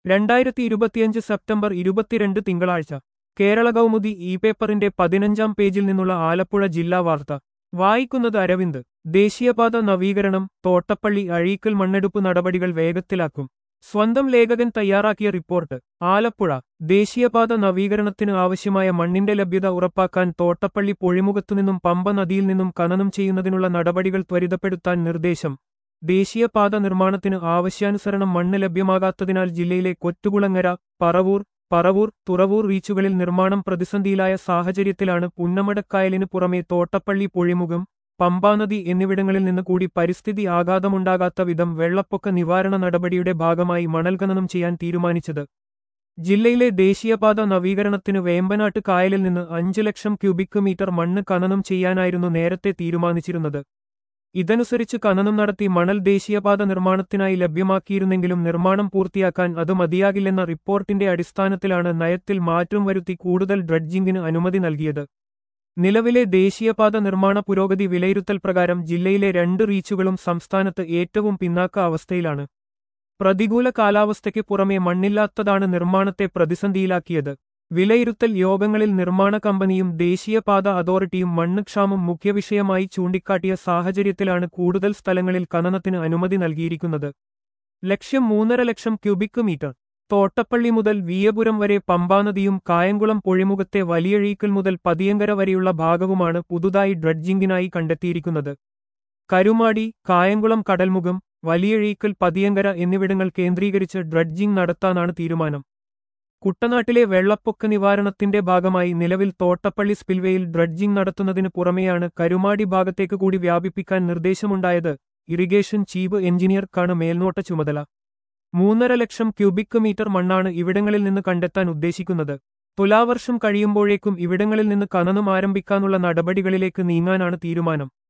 രണ്ടായിരത്തി ഇരുപത്തിയഞ്ച് സെപ്റ്റംബർ ഇരുപത്തിരണ്ട് തിങ്കളാഴ്ച കേരള കൗമുദി ഇ പേപ്പറിന്റെ പതിനഞ്ചാം പേജിൽ നിന്നുള്ള ആലപ്പുഴ ജില്ലാ വാർത്ത വായിക്കുന്നത് അരവിന്ദ് ദേശീയപാത നവീകരണം തോട്ടപ്പള്ളി അഴീക്കൽ മണ്ണെടുപ്പ് നടപടികൾ വേഗത്തിലാക്കും സ്വന്തം ലേഖകൻ തയ്യാറാക്കിയ റിപ്പോർട്ട് ആലപ്പുഴ ദേശീയപാത നവീകരണത്തിന് ആവശ്യമായ മണ്ണിന്റെ ലഭ്യത ഉറപ്പാക്കാൻ തോട്ടപ്പള്ളി പൊഴിമുഖത്തുനിന്നും പമ്പ നദിയിൽ നിന്നും ഖനനം ചെയ്യുന്നതിനുള്ള നടപടികൾ ത്വരിതപ്പെടുത്താൻ നിർദ്ദേശം ദേശീയപാത നിർമ്മാണത്തിന് ആവശ്യാനുസരണം മണ്ണ് ലഭ്യമാകാത്തതിനാൽ ജില്ലയിലെ കൊറ്റുകുളങ്ങര പറവൂർ പറവൂർ തുറവൂർ റീച്ചുകളിൽ നിർമ്മാണം പ്രതിസന്ധിയിലായ സാഹചര്യത്തിലാണ് പുന്നമടക്കായലിനു പുറമെ തോട്ടപ്പള്ളി പൊഴിമുഖം പമ്പാനദി എന്നിവിടങ്ങളിൽ നിന്ന് കൂടി പരിസ്ഥിതി ആഘാതമുണ്ടാകാത്ത വിധം വെള്ളപ്പൊക്ക നിവാരണ നടപടിയുടെ ഭാഗമായി മണൽ ഖനനം ചെയ്യാൻ തീരുമാനിച്ചത് ജില്ലയിലെ ദേശീയപാത നവീകരണത്തിന് വേമ്പനാട്ട് കായലിൽ നിന്ന് അഞ്ച് ലക്ഷം ക്യൂബിക് മീറ്റർ മണ്ണ് ഖനനം ചെയ്യാനായിരുന്നു നേരത്തെ തീരുമാനിച്ചിരുന്നത് ഇതനുസരിച്ച് ഖനനം നടത്തി മണൽ ദേശീയപാത നിർമ്മാണത്തിനായി ലഭ്യമാക്കിയിരുന്നെങ്കിലും നിർമ്മാണം പൂർത്തിയാക്കാൻ അത് മതിയാകില്ലെന്ന റിപ്പോർട്ടിന്റെ അടിസ്ഥാനത്തിലാണ് നയത്തിൽ മാറ്റം വരുത്തി കൂടുതൽ ഡ്രഡ്ജിംഗിന് അനുമതി നൽകിയത് നിലവിലെ ദേശീയപാത നിർമ്മാണ പുരോഗതി വിലയിരുത്തൽ പ്രകാരം ജില്ലയിലെ രണ്ട് റീച്ചുകളും സംസ്ഥാനത്ത് ഏറ്റവും പിന്നാക്ക അവസ്ഥയിലാണ് പ്രതികൂല കാലാവസ്ഥയ്ക്ക് പുറമെ മണ്ണില്ലാത്തതാണ് നിർമ്മാണത്തെ പ്രതിസന്ധിയിലാക്കിയത് വിലയിരുത്തൽ യോഗങ്ങളിൽ നിർമ്മാണ കമ്പനിയും ദേശീയപാത അതോറിറ്റിയും മണ്ണ് ക്ഷാമം മുഖ്യവിഷയമായി ചൂണ്ടിക്കാട്ടിയ സാഹചര്യത്തിലാണ് കൂടുതൽ സ്ഥലങ്ങളിൽ ഖനനത്തിന് അനുമതി നൽകിയിരിക്കുന്നത് ലക്ഷ്യം മൂന്നര ലക്ഷം ക്യൂബിക് മീറ്റർ തോട്ടപ്പള്ളി മുതൽ വിയപുരം വരെ പമ്പാനദിയും കായംകുളം പൊഴിമുഖത്തെ വലിയഴീക്കൽ മുതൽ പതിയങ്കര വരെയുള്ള ഭാഗവുമാണ് പുതുതായി ഡ്രഡ്ജിംഗിനായി കണ്ടെത്തിയിരിക്കുന്നത് കരുമാടി കായംകുളം കടൽമുഖം വലിയഴീക്കൽ പതിയങ്കര എന്നിവിടങ്ങൾ കേന്ദ്രീകരിച്ച് ഡ്രഡ്ജിംഗ് നടത്താനാണ് തീരുമാനം കുട്ടനാട്ടിലെ വെള്ളപ്പൊക്ക നിവാരണത്തിന്റെ ഭാഗമായി നിലവിൽ തോട്ടപ്പള്ളി സ്പിൽവേയിൽ ഡ്രഡ്ജിംഗ് നടത്തുന്നതിനു പുറമെയാണ് കരുമാടി ഭാഗത്തേക്ക് കൂടി വ്യാപിപ്പിക്കാൻ നിർദ്ദേശമുണ്ടായത് ഇറിഗേഷൻ ചീഫ് എഞ്ചിനീയർക്കാണ് മേൽനോട്ട ചുമതല മൂന്നര ലക്ഷം ക്യൂബിക് മീറ്റർ മണ്ണാണ് ഇവിടങ്ങളിൽ നിന്ന് കണ്ടെത്താൻ ഉദ്ദേശിക്കുന്നത് തുലാവർഷം കഴിയുമ്പോഴേക്കും ഇവിടങ്ങളിൽ നിന്ന് ഖനനം ആരംഭിക്കാനുള്ള നടപടികളിലേക്ക് നീങ്ങാനാണ് തീരുമാനം